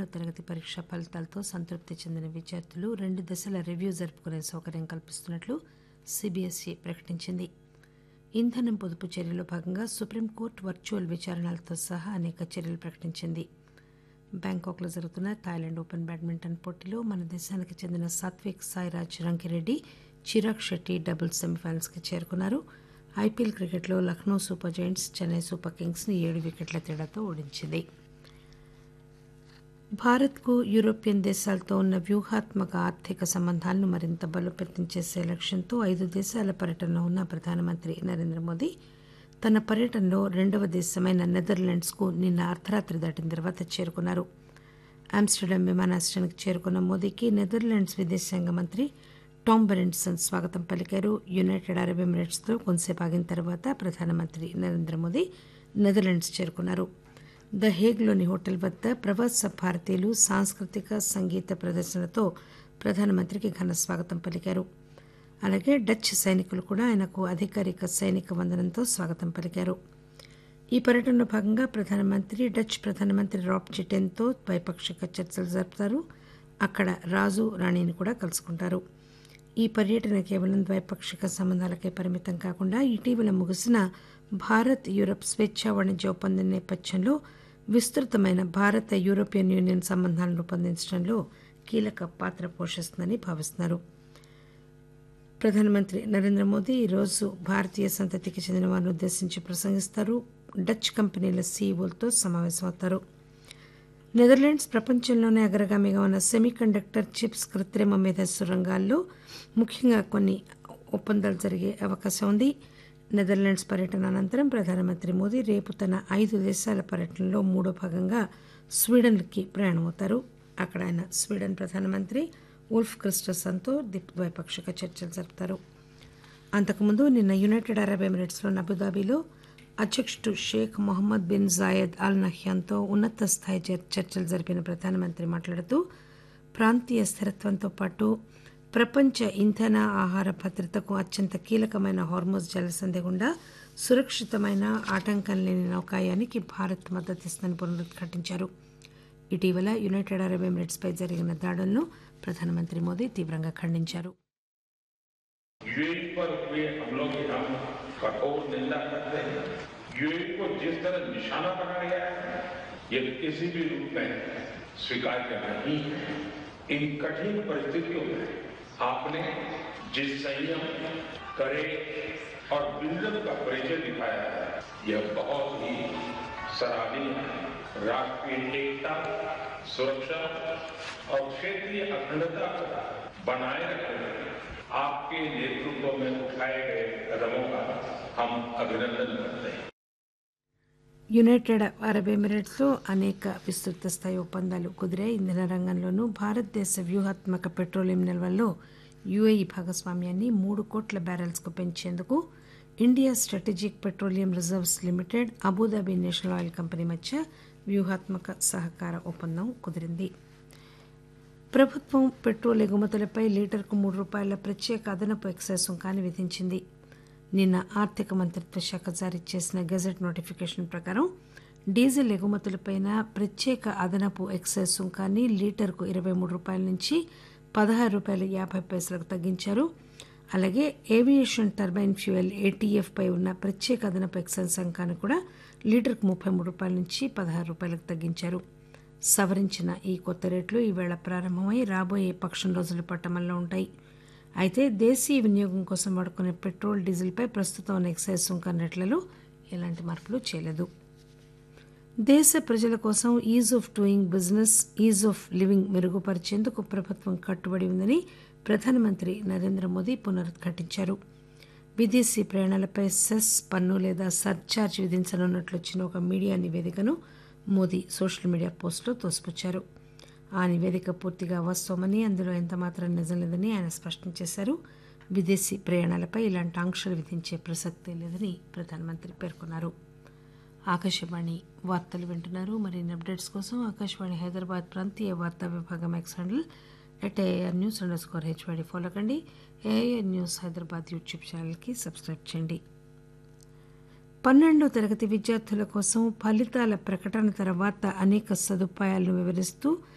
తరగతి పరీక్ష ఫలితాలతో సంతృప్తి చెందిన విద్యార్థులు రెండు దశల రివ్యూ జరుపుకునే సౌకర్యం కల్పిస్తున్నట్లు సిబిఎస్ఈ ప్రకటించింది ఇంధనం పొదుపు చర్యలో భాగంగా సుప్రీంకోర్టు వర్చువల్ విచారణలతో సహా అనేక చర్యలు ప్రకటించింది బ్యాంకాక్లో జరుగుతున్న థాయిలాండ్ ఓపెన్ బ్యాడ్మింటన్ పోటీలో మన దేశానికి చెందిన సాత్విక్ సాయిరాజ్ రంకిరెడ్డి చిరాగ్ షెట్టి డబుల్స్ సెమీఫైనల్స్కి చేరుకున్నారు ఐపీఎల్ క్రికెట్లో Lucknow Super Giants Chennai Super కింగ్స్ని ఏడు వికెట్ల తేడాతో ఓడించింది భారత్కు యూరోపియన్ దేశాలతో ఉన్న వ్యూహాత్మక ఆర్థిక సంబంధాలను మరింత బలోపేతం చేసే లక్ష్యంతో ఐదు దేశాల పర్యటనలో ఉన్న ప్రధానమంత్రి నరేంద్ర మోదీ తన పర్యటనలో రెండవ దేశమైన నెదర్లాండ్స్కు నిన్న అర్ధరాత్రి దాటిన తర్వాత చేరుకున్నారు ఆమ్స్టర్డామ్ విమానాశ్రయానికి చేరుకున్న మోదీకి నెదర్లాండ్స్ విదేశాంగ మంత్రి టామ్ బెరెంట్సన్ స్వాగతం పలికారు యునైటెడ్ అరబ్ ఎమిరేట్స్తో కొంతసేపు ఆగిన తర్వాత ప్రధానమంత్రి నరేంద్ర మోదీ నెదర్లాండ్స్ చేరుకున్నారు ద హేగ్లోని హోటల్ వద్ద ప్రవాస భారతీయులు సాంస్కృతిక సంగీత ప్రదర్శనలతో ప్రధానమంత్రికి ఘన స్వాగతం పలికారు అలాగే డచ్ సైనికులు కూడా ఆయనకు అధికారిక సైనిక వందనంతో స్వాగతం పలికారు ఈ పర్యటనలో భాగంగా ప్రధానమంత్రి డచ్ ప్రధానమంత్రి రాబ్ చిటెన్తో ద్వైపాక్షిక చర్చలు జరుపుతారు అక్కడ రాజు రాణిని కూడా కలుసుకుంటారు ఈ పర్యటన కేవలం ద్వైపాక్షిక సంబంధాలకే పరిమితం కాకుండా ఇటీవల ముగిసిన భారత్ యూరప్ స్వేచ్ఛా వాణిజ్య ఒప్పందం నేపథ్యంలో విస్తృతమైన భారత యూరోపియన్ యూనియన్ సంబంధాలను రూపొందించడంలో కీలక పాత్ర పోషిస్తుందని భావిస్తున్నారు ప్రధానమంత్రి నరేంద్ర మోదీ ఈరోజు భారతీయ సంతతికి చెందిన వారిని ఉద్దేశించి ప్రసంగిస్తారు డచ్ కంపెనీల సీఈఓలతో సమావేశమవుతారు నెదర్లాండ్స్ ప్రపంచంలోనే అగ్రగామిగా ఉన్న సెమీ కండక్టర్ చిప్స్ కృత్రిమ మేధస్సు రంగాల్లో ముఖ్యంగా కొన్ని ఒప్పందాలు జరిగే అవకాశం ఉంది నెదర్లాండ్స్ పర్యటన అనంతరం ప్రధానమంత్రి మోదీ రేపు తన ఐదు దేశాల పర్యటనలో మూడో భాగంగా స్వీడన్కి ప్రయాణమవుతారు అక్కడ ఆయన స్వీడన్ ప్రధానమంత్రి ఉల్ఫ్ క్రిస్టసన్తో ద్వైపాక్షిక చర్చలు జరుపుతారు అంతకుముందు నిన్న యునైటెడ్ అరబ్ ఎమిరేట్స్లోని అబుదాబిలో అధ్యక్షుడు Sheikh Mohamed bin Zayed Al నహ్యాన్తో ఉన్నత స్థాయి చర్చలు జరిపిన ప్రధానమంత్రి మాట్లాడుతూ ప్రాంతీయ స్థిరత్వంతో పాటు ప్రపంచ ఇంధన ఆహార భద్రతకు అత్యంత కీలకమైన హార్మోజ్ జలసంధి గుండా సురక్షితమైన ఆటంకం లేని నౌకాయానికి భారత్ మద్దతిస్తుందని పునరుద్ఘాటించారు ఇటీవల యునైటెడ్ అరబ్ ఎమిరేట్స్పై జరిగిన దాడులను ప్రధానమంత్రి మోదీ తీవ్రంగా ఖండించారు यूएई पर हुए हमलों की हम कठोर निंदा करते हैं यूएई को जिस तरह निशाना बनाया गया है ये किसी भी रूप में स्वीकार्य नहीं है इन कठिन परिस्थितियों में आपने जिस संयम करे और विजन का परिचय दिखाया है यह बहुत ही सराहनीय है राष्ट्रीय एकता सुरक्षा और क्षेत्रीय अखंडता को बनाए रखने में आपके नेतृत्व में उठाए गए कदमों का हम अभिनंदन करते हैं యునైటెడ్ అరబ్ ఎమిరేట్స్లో అనేక విస్తృత స్థాయి ఒప్పందాలు కుదిరాయి ఇంధన రంగంలోనూ భారతదేశ వ్యూహాత్మక పెట్రోలియం నిల్వల్లో యుఏఈ భాగస్వామ్యాన్ని మూడు కోట్ల బ్యారెల్స్కు పెంచేందుకు India Strategic Petroleum Reserves Limited Abu Dhabi National Oil Company మధ్య వ్యూహాత్మక సహకార ఒప్పందం కుదిరింది ప్రభుత్వం పెట్రోల్ ఎగుమతులపై లీటర్కు మూడు రూపాయల ప్రత్యేక అదనపు ఎక్సైజ్ సుంకాన్ని విధించింది నిన్న ఆర్థిక మంత్రిత్వ శాఖ జారీ చేసిన గెజెట్ నోటిఫికేషన్ ప్రకారం డీజిల్ ఎగుమతులపైన ప్రత్యేక అదనపు ఎక్సైజ్ సుంకాన్ని లీటర్కు ఇరవై మూడు రూపాయల నుంచి పదహారు రూపాయల యాభై పైసలకు తగ్గించారు అలాగే ఏవియేషన్ టర్బైన్ ఫ్యూయల్ ఏటీఎఫ్ పై ఉన్న ప్రత్యేక అదనపు ఎక్సైజ్ సుంకాన్ని కూడా లీటర్కు ముప్పై మూడు రూపాయల నుంచి పదహారు రూపాయలకు తగ్గించారు సవరించిన ఈ కొత్త రేట్లు ఈవేళ ప్రారంభమై రాబోయే పక్షం రోజుల పాటు అమల్లో ఉంటాయి అయితే దేశీయ వినియోగం కోసం వాడుకునే పెట్రోల్ డీజిల్పై ప్రస్తుతం ఉన్న ఎక్సైజ్ సుంకం రేట్లలో ఎలాంటి మార్పులు చేయలేదు దేశ ప్రజల కోసం ease of doing business ease of living మెరుగుపరిచేందుకు ప్రభుత్వం కట్టుబడి ఉందని ప్రధానమంత్రి నరేంద్ర మోదీ పునరుద్ఘాటించారు విదేశీ ప్రయాణాలపై సెస్ పన్ను లేదా సర్ఛార్జ్ విధించనున్నట్లు వచ్చిన ఒక మీడియా నివేదికను మోదీ సోషల్ మీడియా పోస్టులో తోసిపుచ్చారు ఆ నివేదిక పూర్తిగా వాస్తవమని అందులో ఎంతమాత్రం నిజం లేదని ఆయన స్పష్టం చేశారు విదేశీ ప్రయాణాలపై ఇలాంటి ఆంక్షలు విధించే ప్రసక్తే లేదని ప్రధానమంత్రి పేర్కొన్నారు ఆకాశవాణి వార్తలు వింటున్నారు మరిన్ని అప్డేట్స్ కోసం ఆకాశవాణి హైదరాబాద్ ప్రాంతీయ వార్తా విభాగం X handle at AIR news underscore HYD follow కండి ఏఆర్ న్యూస్ హైదరాబాద్ యూట్యూబ్ ఛానల్కి సబ్స్క్రైబ్ చేయండి పన్నెండో తరగతి విద్యార్థుల కోసం ఫలితాల ప్రకటన తర్వాత అనేక సదుపాయాలను వివరిస్తూ